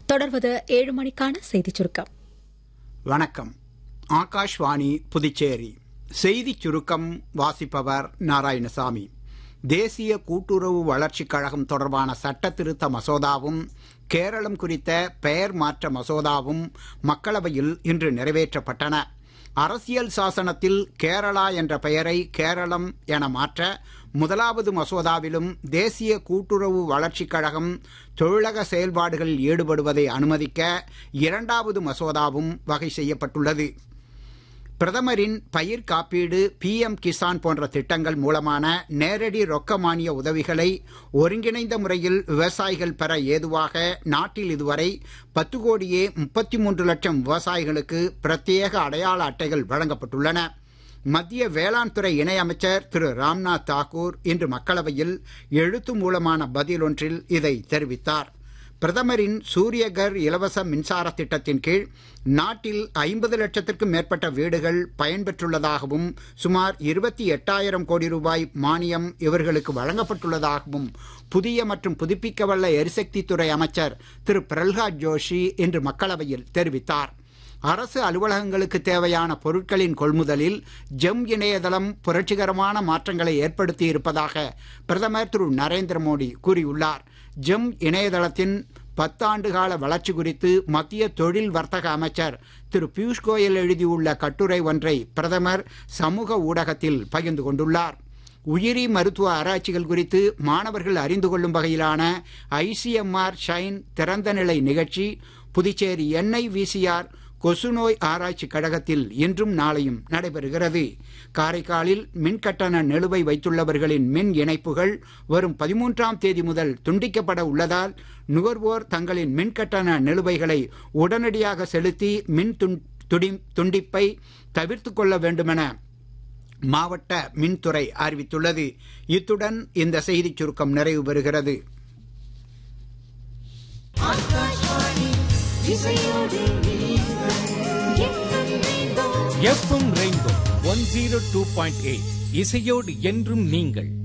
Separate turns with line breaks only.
தொடர்வது ஏழு மணிக்கான செய்திச் சுருக்கம்
வணக்கம் ஆகாஷ்வாணி புதுச்சேரி செய்திச் சுருக்கம் வாசிப்பவர் நாராயணசாமி தேசிய கூட்டுறவு வளர்ச்சிக் கழகம் தொடர்பான சட்ட திருத்த மசோதாவும் கேரளம் குறித்த பெயர் மாற்ற மசோதாவும் மக்களவையில் இன்று நிறைவேற்றப்பட்டன அரசியல் சாசனத்தில் கேரளா என்ற பெயரை கேரளம் என மாற்ற முதலாவது மசோதாவிலும் தேசிய கூட்டுறவு வளர்ச்சிக் கழகம் தொழிலக செயல்பாடுகளில் ஈடுபடுவதை அனுமதிக்க இரண்டாவது மசோதாவும் வகை செய்யப்பட்டுள்ளது பிரதமரின் பயிர் காப்பீடு பிஎம் கிசான் போன்ற திட்டங்கள் மூலமான நேரடி ரொக்க மானிய உதவிகளை ஒருங்கிணைந்த முறையில் விவசாயிகள் பெற ஏதுவாக நாட்டில் இதுவரை பத்து கோடியே முப்பத்தி மூன்று லட்சம் விவசாயிகளுக்கு பிரத்யேக அடையாள அட்டைகள் வழங்கப்பட்டுள்ளன மத்திய வேளாண் துறை இணையமைச்சர் திரு ராம்நாத் தாக்கூர் இன்று மக்களவையில் எழுத்து மூலமான பதில் ஒன்றில் இதை தெரிவித்தார் பிரதமரின் சூரியகர் இலவச மின்சார திட்டத்தின் கீழ் நாட்டில் ஐம்பது லட்சத்திற்கும் மேற்பட்ட வீடுகள் பயன்பெற்றுள்ளதாகவும் சுமார் இருபத்தி எட்டாயிரம் கோடி ரூபாய் மானியம் இவர்களுக்கு வழங்கப்பட்டுள்ளதாகவும் புதிய மற்றும் புதுப்பிக்கவல்ல எரிசக்தித்துறை அமைச்சர் திரு பிரல்ஹாத் ஜோஷி இன்று மக்களவையில் தெரிவித்தார் அரசு அலுவலகங்களுக்கு தேவையான பொருட்களின் கொள்முதலில் ஜெம் இணையதளம் புரட்சிகரமான மாற்றங்களை ஏற்படுத்தி இருப்பதாக பிரதமர் திரு நரேந்திர மோடி கூறியுள்ளார் ஜெம் இணையதளத்தின் பத்தாண்டு கால வளர்ச்சி குறித்து மத்திய தொழில் வர்த்தக அமைச்சர் திரு பியூஷ் கோயல் எழுதியுள்ள கட்டுரை ஒன்றை பிரதமர் சமூக ஊடகத்தில் பகிர்ந்து கொண்டுள்ளார் உயிரி மருத்துவ ஆராய்ச்சிகள் குறித்து மாணவர்கள் அறிந்து கொள்ளும் வகையிலான ஐசிஎம்ஆர் ஷைன் திறந்த நிலை நிகழ்ச்சி புதுச்சேரி எண்ணெய் விசிஆர் கொசுநோய் ஆராய்ச்சி கழகத்தில் இன்றும் நாளையும் நடைபெறுகிறது காரைக்காலில் மின் கட்டண நிலுவை வைத்துள்ளவர்களின் மின் இணைப்புகள் வரும் பதிமூன்றாம் தேதி முதல் துண்டிக்கப்பட உள்ளதால் நுகர்வோர் தங்களின் மின் கட்டண நிலுவைகளை உடனடியாக செலுத்தி மின் துண்டிப்பை தவிர்த்து கொள்ள வேண்டுமென மாவட்ட மின்துறை அறிவித்துள்ளது இத்துடன் இந்த செய்திச் சுருக்கம் நிறைவு பெறுகிறது
FM rainbow one zero two point eight இசையோடு என்றும் நீங்கள்